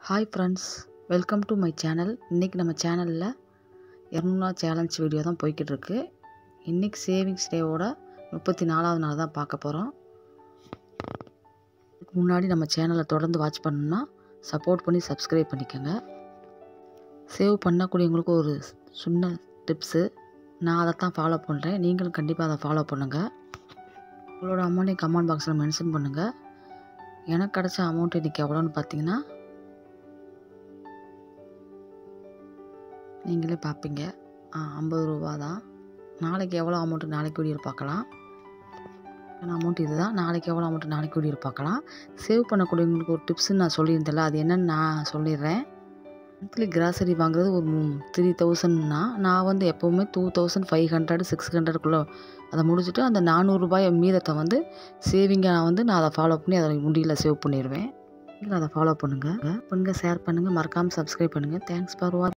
hi friends welcome to my channel இன்றைக்கி நம்ம சேனலில் இரநூறுவா சேலஞ்ச் வீடியோ தான் போய்கிட்டு இருக்கு இன்றைக்கி சேவிங்ஸ் டேவோட முப்பத்தி நாலாவது நாள் தான் பார்க்க போகிறோம் இதுக்கு முன்னாடி நம்ம சேனலை தொடர்ந்து வாட்ச் பண்ணணும்னா சப்போர்ட் பண்ணி சப்ஸ்கிரைப் பண்ணிக்கோங்க சேவ் பண்ணக்கூடியவங்களுக்கு ஒரு சின்ன டிப்ஸு நான் அதை தான் ஃபாலோ பண்ணுறேன் நீங்களும் கண்டிப்பாக அதை ஃபாலோ பண்ணுங்கள் உங்களோட அமௌண்ட்டை கமெண்ட் பாக்ஸில் மென்ஷன் பண்ணுங்கள் எனக்கு கிடச்ச அமௌண்ட் இன்றைக்கி எவ்வளோன்னு பார்த்தீங்கன்னா நீங்களே பார்ப்பீங்க ஆ ஐம்பது ரூபா தான் நாளைக்கு எவ்வளோ அமௌண்ட்டு நாளைக்கு வீடியோ பார்க்கலாம் அமௌண்ட் இது தான் நாளைக்கு எவ்வளோ அமௌண்ட்டு நாளைக்கு வீடியோ பார்க்கலாம் சேவ் பண்ணக்கூடியவங்களுக்கு ஒரு டிப்ஸ்ன்னு நான் சொல்லியிருந்தேன்ல அது என்னன்னு நான் சொல்லிடுறேன் மந்த்லி கிராசரி வாங்குறது ஒரு த்ரீ தௌசண்ட்னா நான் வந்து எப்போவுமே two thousand five hundred six ஹண்ட்ரட்குள்ளே அதை முடிச்சுட்டு அந்த நானூறுரூபாய் மீதத்தை வந்து சேவிங்கை நான் வந்து நான் அதை ஃபாலோ பண்ணி அதை முடியல சேவ் பண்ணிடுவேன் நீங்கள் அதை ஃபாலோ பண்ணுங்கள் பண்ணுங்கள் ஷேர் பண்ணுங்கள் மறக்காமல் சப்ஸ்கிரைப் பண்ணுங்கள் தேங்க்ஸ் ஃபார் வாட்ச்